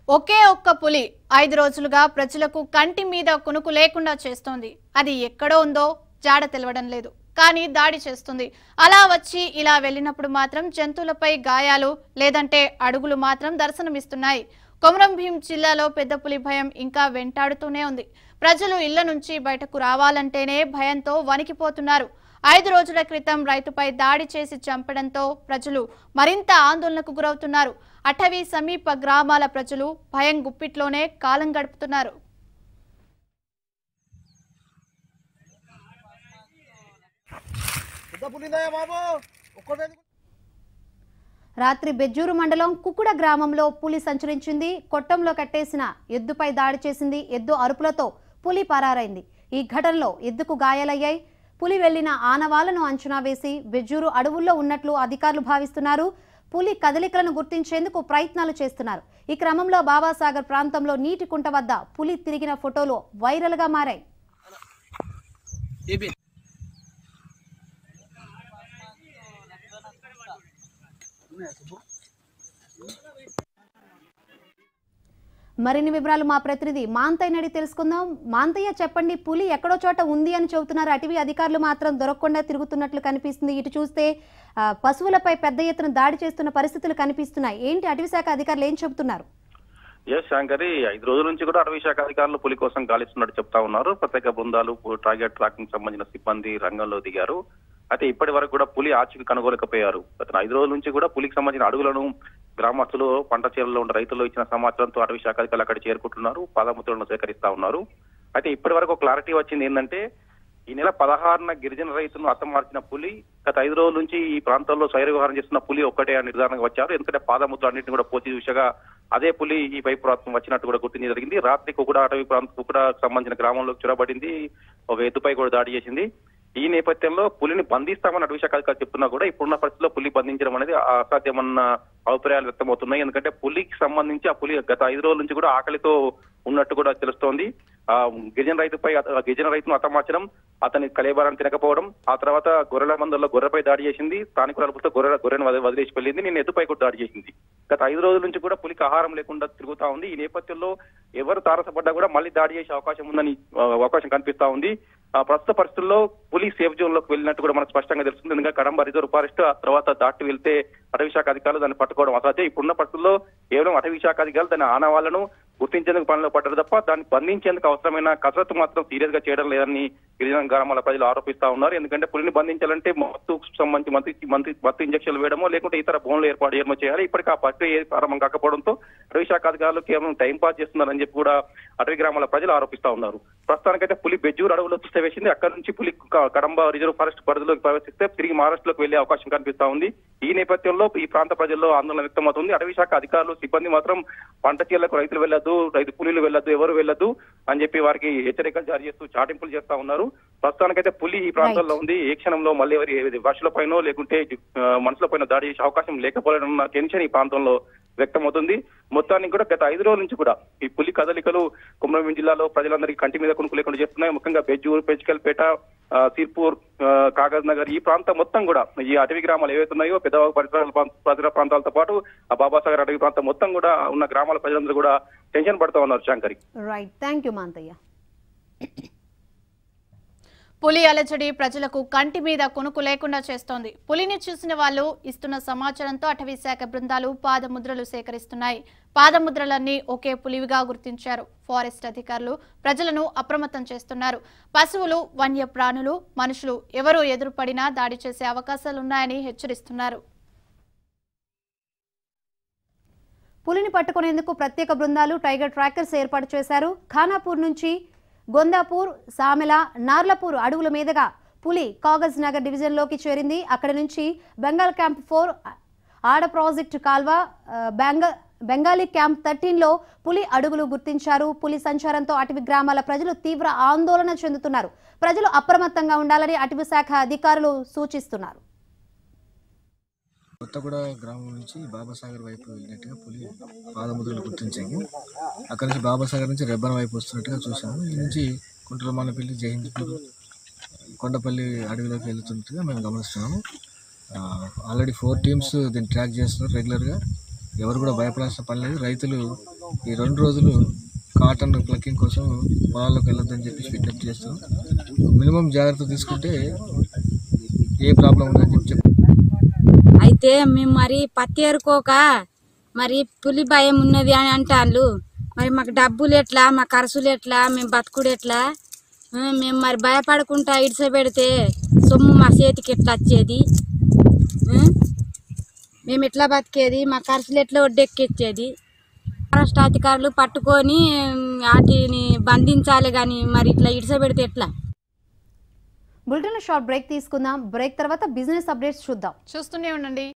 ఒకే ఒక్క పులి ఐదు రోజులుగా ప్రజలకు కంటి మీద కునుకు లేకుండా చేస్తోంది అది ఎక్కడో ఉందో జాడ తెలవడం లేదు కానీ దాడి చేస్తుంది అలా వచ్చి ఇలా వెళ్ళినప్పుడు మాత్రం జంతువులపై గాయాలు లేదంటే అడుగులు మాత్రం దర్శనమిస్తున్నాయి కొమరం భీం జిల్లాలో పెద్ద పులి భయం ఇంకా వెంటాడుతూనే ఉంది ప్రజలు ఇళ్ల నుంచి బయటకు రావాలంటేనే భయంతో వణికిపోతున్నారు ఐదు రోజుల క్రితం రైతుపై దాడి చేసి చంపడంతో ప్రజలు మరింత ఆందోళనకు గురవుతున్నారు అటవీ సమీప గ్రామాల ప్రజలు భయం గుప్పిట్లోనే కాలం గడుపుతున్నారు పెద్ద పులిందయ్యా బాబు ఒక్కటే రాత్రి బెజ్జూరు మండలం కుకుడ గ్రామంలో పులి సంచరించింది కొట్టంలో కట్టేసిన ఎద్దుపై దాడి చేసింది ఎద్దు అరుపులతో పులి పరారైంది ఈ ఘటనలో ఎద్దుకు గాయాలయ్యాయి పులి వెళ్లిన ఆనవాళ్లను అంచనా వేసి బెజ్జూరు అడవుల్లో ఉన్నట్లు అధికారులు భావిస్తున్నారు పులి కదలికలను గుర్తించేందుకు ప్రయత్నాలు చేస్తున్నారు ఈ క్రమంలో బాబాసాగర్ ప్రాంతంలో నీటి కుంట వద్ద పులి తిరిగిన ఫోటోలు వైరల్గా మారాయి మరిన్ని వివరాలు మా ప్రతినిధి మాంతయ్య నడి తెలుసుకుందాం మాంతయ్య చెప్పండి పులి ఎక్కడో చోట ఉంది అని చెబుతున్నారు అటవీ అధికారులు మాత్రం దొరకకుండా తిరుగుతున్నట్లు కనిపిస్తుంది ఇటు చూస్తే ఆ, పశువులపై పెద్ద ఎత్తున దాడి చేస్తున్న పరిస్థితులు కనిపిస్తున్నాయి ఏంటి అటవీ శాఖ అధికారులు ఏం చెబుతున్నారు ఎస్ శంకరి ఐదు రోజుల నుంచి కూడా అటవీ శాఖ అధికారులు పులి కోసం గాలిస్తున్నట్టు చెప్తా ఉన్నారు ప్రత్యేక బృందాలు టార్గెట్ ట్రాకింగ్ సంబంధించిన సిబ్బంది రంగంలో దిగారు అయితే ఇప్పటి వరకు కూడా పులి ఆచూకీ కనుగోలేకపోయారు గత ఐదు రోజుల నుంచి కూడా పులికి సంబంధించిన అడుగులను గ్రామస్తులు పంట చేలలో ఉన్న రైతులు ఇచ్చిన సమాచారంతో అటవీ శాఖ అధికారులు అక్కడ చేరుకుంటున్నారు పాదముద్రలను సేకరిస్తా ఉన్నారు అయితే ఇప్పటి వరకు క్లారిటీ వచ్చింది ఏంటంటే ఈ నెల పదహారున గిరిజన రైతులను హతమార్చిన పులి గత ఐదు రోజుల నుంచి ఈ ప్రాంతంలో స్వైర వ్యవహారం చేస్తున్న పులి ఒక్కటే అని నిర్ధారణకు వచ్చారు ఎందుకంటే పాదముద్ర అన్నింటిని కూడా పోచి చూసగా అదే పులి ఈ వైపు ప్రాంతం వచ్చినట్టు కూడా గుర్తించడం జరిగింది రాత్రి కుకుడ అటవీ ప్రాంతం కుకుడ సంబంధించిన గ్రామంలోకి చొరబడింది ఒక ఎద్దుపై కూడా దాడి చేసింది ఈ నేపథ్యంలో పులిని బంధిస్తామని అటవీ శాఖ అధికారులు చెప్తున్నా కూడా ఇప్పుడున్న పరిస్థితిలో పులి బంధించడం అనేది అసాధ్యమన్న అభిప్రాయాలు వ్యక్తమవుతున్నాయి ఎందుకంటే పులికి సంబంధించి ఆ పులి గత ఐదు రోజుల నుంచి కూడా ఆకలితో ఉన్నట్టు కూడా తెలుస్తోంది ఆ గిరిజన రైతుపై అత- ఆ గిరిజన రైతును హతమార్చడం అతని కలేబారాన్ని తినకపోవడం ఆ తర్వాత గొర్రెల మందల్లో గొర్రెపై దాడి చేసింది స్థానికుల అరుపులతో గొర్రె గొర్రెను వదిలి- వదిలేసి వెళ్ళింది నేను ఎద్దుపై కూడా దాడి చేసింది గత ఐదు రోజుల నుంచి కూడా పులికి ఆహారం లేకుండా తిరుగుతా ఉంది ఈ నేపథ్యంలో ఎవరు తారసపడ్డా కూడా మళ్ళీ దాడి చేసే అవకాశం ఉందని ఆ, అవకాశం కనిపిస్తా ఉంది ఆ ప్రస్తుత పరిస్థితుల్లో పులి సేఫ్ జోన్ లోకి వెళ్ళినట్టు కూడా మనకు స్పష్టంగా తెలుస్తుంది ఎందుకంటే కడంబ రిజర్వ్ ఫారెస్ట్ ఆ తర్వాత దాటి వెళ్తే అటవీ శాఖ అధికారులు దాన్ని పట్టుకోవడం అసాధ్యం ఇప్పుడున్న పరిస్థితుల్లో కేవలం అటవీ శాఖ అధికారులు దాని ఆనవాళ్లను గుర్తించేందుకు పనిలో పడ్డారు తప్ప దాన్ని బంధించేందుకు అవసరమైన కసరత్తు మాత్రం సీరియస్ గా చేయడం లేదని గిరిజన గ్రామాల ప్రజలు ఆరోపిస్తా ఉన్నారు ఎందుకంటే పులిని బంధించాలంటే మత్తు సంబంధించి మంత్రి మంత్రి మత్తు ఇంజక్షన్లు వేయడమో లేకుంటే ఇతర బోన్లు ఏర్పాటు చేయడమో చేయాలి ఇప్పటికీ ఆ ప్రక్రియ ప్రారంభం కాకపోవడంతో అటవీ శాఖ అధికారులు కేవలం టైం పాస్ చేస్తున్నారని చెప్పి కూడా అటవీ గ్రామాల ప్రజలు ఆరోపిస్తా ఉన్నారు ప్రస్తుతానికైతే పులి బెజ్జూరు అడవులో చూస్తే వేసింది అక్కడ నుంచి పులి క- కడంబ రిజర్వ్ ఫారెస్ట్ పరిధిలోకి ప్రవేశిస్తే తిరిగి మహారాష్ట్రలోకి వెళ్లే అవకాశం కనిపిస్తా ఉంది ఈ నేపథ్యంలో ఈ ప్రాంత ప్రజల్లో ఆందోళన వ్యక్తమవుతుంది అటవీ శాఖ అధికారులు సిబ్బంది మాత్రం పంట చీలకు రైతులు వెళ్లొద్దు రైతు కూలీలు వెళ్లొద్దు ఎవరు వెళ్లొద్దు అని చెప్పి వారికి హెచ్చరికలు జారీ చేస్తూ చాటింపులు చేస్తా ఉన్నారు ప్రస్తుతానికైతే పులి ఈ ప్రాంతంలో ఉంది ఏ క్షణంలో మళ్ళీ ఎవరి వర్షుల పైన లేకుంటే ఆ, మనుషుల పైన దాడి చేసే అవకాశం లేకపోవడం టెన్షన్ ఈ ప్రాంతంలో వ్యక్తమవుతుంది మొత్తానికి కూడా గత ఐదు రోజుల నుంచి కూడా ఈ పులి కదలికలు కుమ్రభీం జిల్లాలో ప్రజలందరికీ కంటి మీద కొనుక్కు లేకుండా చేస్తున్నాయి ముఖ్యంగా బెజ్జూరు పెంచికల్పేట ఆ, సిర్పూర్ ఆ, కాగజ్ నగర్ ఈ ప్రాంతం మొత్తం కూడా ఈ అటవీ గ్రామాలు ఏవైతే ఉన్నాయో పెద్ద పరిసరాల ప్రాంత- పరిసర ప్రాంతాలతో పాటు ఆ బాబాసాగర్ అటవీ ప్రాంతం మొత్తం కూడా ఉన్న గ్రామాల ప్రజలందరూ కూడా టెన్షన్ పడుతూ ఉన్నారు Shankari right thank you Manthayya పులి అలజడి ప్రజలకు కంటి మీద కొనుకు లేకుండా చేస్తోంది పులిని చూసిన వాళ్ళు ఇస్తున్న సమాచారంతో అటవీ శాఖ బృందాలు పాదముద్రలు సేకరిస్తున్నాయి పాదముద్రలన్నీ ఒకే పులివిగా గుర్తించారు ఫారెస్ట్ అధికారులు ప్రజలను అప్రమత్తం చేస్తున్నారు పశువులు వన్య ప్రాణులు మనుషులు ఎవరు ఎదురుపడినా దాడి చేసే అవకాశాలున్నాయని హెచ్చరిస్తున్నారు పులిని పట్టుకునేందుకు ప్రత్యేక బృందాలు టైగర్ ట్రాకర్స్ ఏర్పాటు చేశారు ఖానాపూర్ నుంచి గొందాపూర్ సామెల నార్లపూర్ అడవుల మీదుగా పులి కాగజ్ నగర్ డివిజన్లోకి చేరింది అక్కడి నుంచి బెంగాల్ క్యాంప్ ఫోర్ ఆడ ప్రాజెక్టు కాల్వ ఆ, బెంగ బెంగాలీ క్యాంప్ థర్టీన్లో పులి అడుగులు గుర్తించారు పులి సంచారంతో అటవీ గ్రామాల ప్రజలు తీవ్ర ఆందోళన చెందుతున్నారు ప్రజలు అప్రమత్తంగా ఉండాలని అటవీ శాఖ అధికారులు సూచిస్తున్నారు కొత్తగూడ గ్రామం నుంచి బాబాసాగర్ వైపు వెళ్ళినట్టుగా పులి పాదముద్రలు గుర్తించాము అక్కడ నుంచి బాబాసాగర్ నుంచి రెబ్బన్ వైపు వస్తున్నట్టుగా చూసాము ఈ నుంచి కుంట్రమానపల్లి జయంతిపూర్ కొండపల్లి అడవిలోకి వెళ్తున్నట్టుగా మేము గమనిస్తున్నాము ఆల్రెడీ ఫోర్ టీమ్స్ దీన్ని ట్రాక్ చేస్తున్నారు రెగ్యులర్గా ఎవరు కూడా భయపడాల్సిన పని లేదు రైతులు ఈ రెండు రోజులు కాటన్ ప్లక్కింగ్ కోసం పొలాల్లోకి వెళ్ళొద్దని చెప్పి విజ్ఞప్తి చేస్తాం మినిమం జాగ్రత్త తీసుకుంటే ఏ ప్రాబ్లం ఉండదని చెప్పి చెప్తాం అయితే మేము మరి పత్తి ఏరుకోక మరి పులి భయం ఉన్నది అని అంటాళ్ళు మరి మాకు డబ్బులు ఎట్లా మా ఖర్చులు ఎట్లా మేము బతుకుడు ఎట్లా ఆ, మేము మరి భయపడకుండా ఇడిస పెడితే సొమ్ము మా చేతికి ఎట్లా వచ్చేది ఆ? మేము ఎట్లా బతికేది మా ఖర్చులు ఎట్లా ఒడ్డెక్కిచ్చేది ఫారెస్ట్ అధికారులు పట్టుకొని ఉమ్, వాటిని బంధించాలి కానీ మరి ఇట్లా ఇడిస పెడితే ఎట్లా బులెటిన్ షార్ట్ బ్రేక్ తీసుకుందాం బ్రేక్ తర్వాత బిజినెస్ అప్డేట్స్ చూద్దాం చూస్తూనే ఉండండి